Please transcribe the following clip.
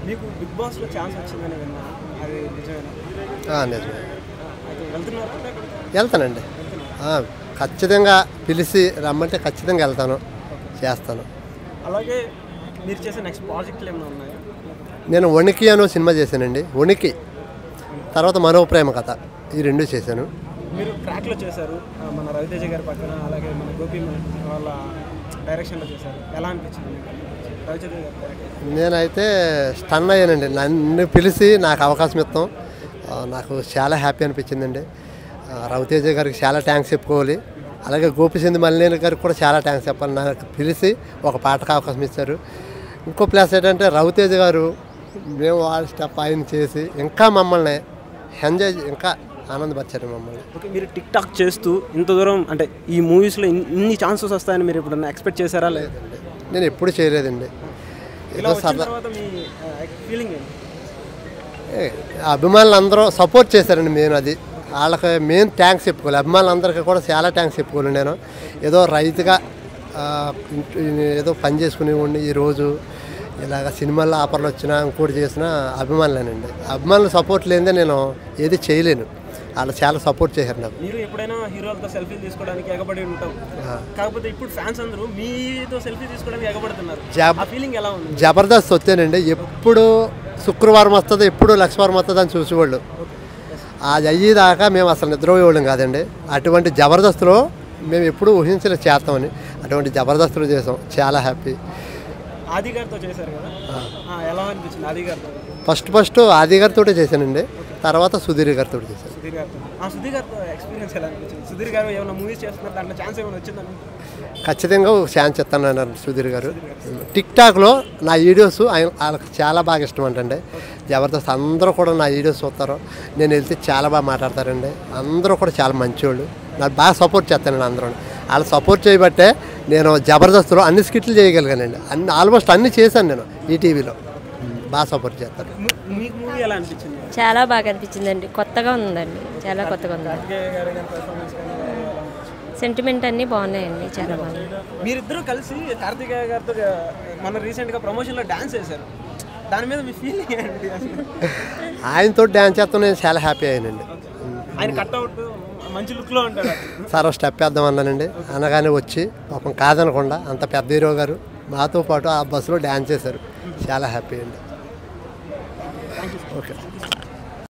మీకు బిగ్ బాస్లో ఛాన్స్ వచ్చిందని విన్నాను అది నిజమేనా ఆ, నిజమే ఆ, అయితే వెళ్తున్నారు వెళ్తానండి ఆ, ఖచ్చితంగా పిలిచి రమ్మంటే ఖచ్చితంగా వెళ్తాను చేస్తాను అలాగే మీరు చేసే నెక్స్ట్ ప్రాజెక్టులు ఏమైనా ఉన్నాయా నేను వణికి అనే సినిమా చేశానండి వణికి తర్వాత మనో ప్రేమ కథ ఈ రెండు చేశాను మీరు ట్రాక్లో చేశారు ఆ, మన రవితేజ గారి పక్కన అలాగే మన గోపి వాళ్ళ డైరెక్షన్లో చేశారు ఎలా అనిపించింది మీకు రవితేజ గారి character? నేనైతే స్టన్ అయ్యానండి నన్ను పిలిచి నాకు అవకాశం ఇస్తాం ఆ, నాకు చాలా హ్యాపీ అనిపించిందండి ఆ, రవితేజ గారికి చాలా థ్యాంక్స్ చెప్పుకోవాలి అలాగే గోపిచంద్ మల్లేని గారికి కూడా చాలా థ్యాంక్స్ చెప్పాలి నాకు పిలిచి ఒక పాటకు అవకాశం ఇచ్చారు ఇంకో ప్లస్ ఏంటంటే రవితేజ గారు మేము వాళ్ళ స్టెప్ ఆయన చేసి ఇంకా మమ్మల్ని ఎంజాయ్ ఇంకా ఆనందపరిచారు మమ్మల్ని ఓకే మీరు టిక్ టాక్ చేస్తూ ఇంత దూరం అంటే ఈ మూవీస్లో ఇన్ని ఛాన్సెస్ వస్తాయని మీరు ఎప్పుడన్నా ఎక్స్పెక్ట్ చేశారా లేదా నేను ఎప్పుడు చేయలేదండి ఇలా ఏదో వచ్చిన సరదా తర్వాత మీ ఫీలింగ్ ఏంటి ఏ, అభిమానులు అందరూ సపోర్ట్ చేశారండి నేను అది వాళ్ళకి మెయిన్ థ్యాంక్స్ చెప్పుకోవాలి అభిమానులందరికీ కూడా చాలా థ్యాంక్స్ చెప్పుకోవాలి నేను ఏదో రైతుగా ఆ, ఇంట్- ఏదో పని చేసుకునే ఉండి ఈరోజు ఇలాగ సినిమాల్లో ఆఫర్లు వచ్చినా ఇంకోటి చేసినా అభిమానులేనండి అభిమానులు సపోర్ట్ లేనిదే నేను ఏది చేయలేను వాళ్ళు చాలా సపోర్ట్ చేశారు నాకు మీరు ఎప్పుడైనా హీరోలతో సెల్ఫీ తీసుకోవడానికి ఎగబడి ఉంటాం ఆ. కాకపోతే ఇప్పుడు ఫ్యాన్స్ అందరూ మీతో సెల్ఫీ తీసుకోవడానికి ఎగబడుతున్నారు జాబ్- ఆ ఫీలింగ్ ఎలా ఉంది జబర్దస్త్ వస్తేనండి ఎప్పుడు శుక్రవారం వస్తుంది ఎప్పుడు లక్షవారం వస్తుంది అని చూసేవాళ్ళు అది అయ్యేదాకా మేము అసలు నిద్రపోయేవాళ్ళం కాదండి అటువంటి జబర్దస్త్లో మేము ఎప్పుడు ఊహించలే చేస్తామని అటువంటి జబర్దస్తులు చేసాం చాలా హ్యాపీ ఆది గారితో చేశారు కదా ఆ, ఎలా అనిపించింది ఆది గారితో ఫస్ట్ ఫస్ట్ ఆది గారితో చేశానండి తర్వాత సుధీర్ గారితో చేశాను సుధీర్ గారితో ఆ సుధీర్ గారితో ఎక్స్పీరియన్స్ ఎలా అనిపించింది సుధీర్ గారు ఏమైనా మూవీస్ చేస్తున్నారు దాంట్లో ఛాన్స్ ఏమైనా వచ్చిందని ఖచ్చితంగా ఒక ఛాన్స్ ఇస్తాను అన్నారు సుధీర్ గారు టిక్ టాక్లో నా వీడియోస్ ఆయన వాళ్ళకి చాలా బాగా ఇష్టం అంటండి జబర్దస్త్ అందరూ కూడా నా వీడియోస్ చూస్తారు నేను వెళ్తే చాలా బాగా మాట్లాడతారండి అందరూ కూడా చాలా మంచివాళ్ళు నాకు బాగా సపోర్ట్ చేస్తానండి అందరూ వాళ్ళు సపోర్ట్ చేయబట్టే నేను జబర్దస్త్లో అన్ని స్కిట్లు చేయగలిగానండి అన్ని ఆల్మోస్ట్ అన్ని చేశాను నేను ఈ టీవీలో బాగా సపోర్ట్ చేస్తారు ము- మీకు మూవీ ఎలా అనిపించింది చాలా బాగా అనిపించిందండి కొత్తగా ఉందండి చాలా కొత్తగా ఉంది కార్తికేయ గారి గారి performance కానీ ఎలా అనిపించింది? సెంటిమెంట్ అన్నీ బాగున్నాయండి చాలా బాగున్నాయి మీరిద్దరూ కలిసి కార్తికేయ గారితో ఆ, మన రీసెంట్గా ప్రమోషన్లో డాన్స్ చేశారు దాని మీద మీ ఫీలింగ్ ఏంటి అసలు ఆయనతో డ్యాన్స్ చేస్తాం నేను చాలా హ్యాపీ అయ్యానండి ఆయన కట్అవుట్ మంచి లుక్లో ఉంటాడు సార్ ఒక స్టెప్ వేద్దాం అన్నానండి అనగానే వచ్చి పాపం కాదనకుండా అంత పెద్ద హీరో గారు మాతో పాటు ఆ బస్సులో డ్యాన్స్ చేశారు చాలా హ్యాపీ అండి ఓకే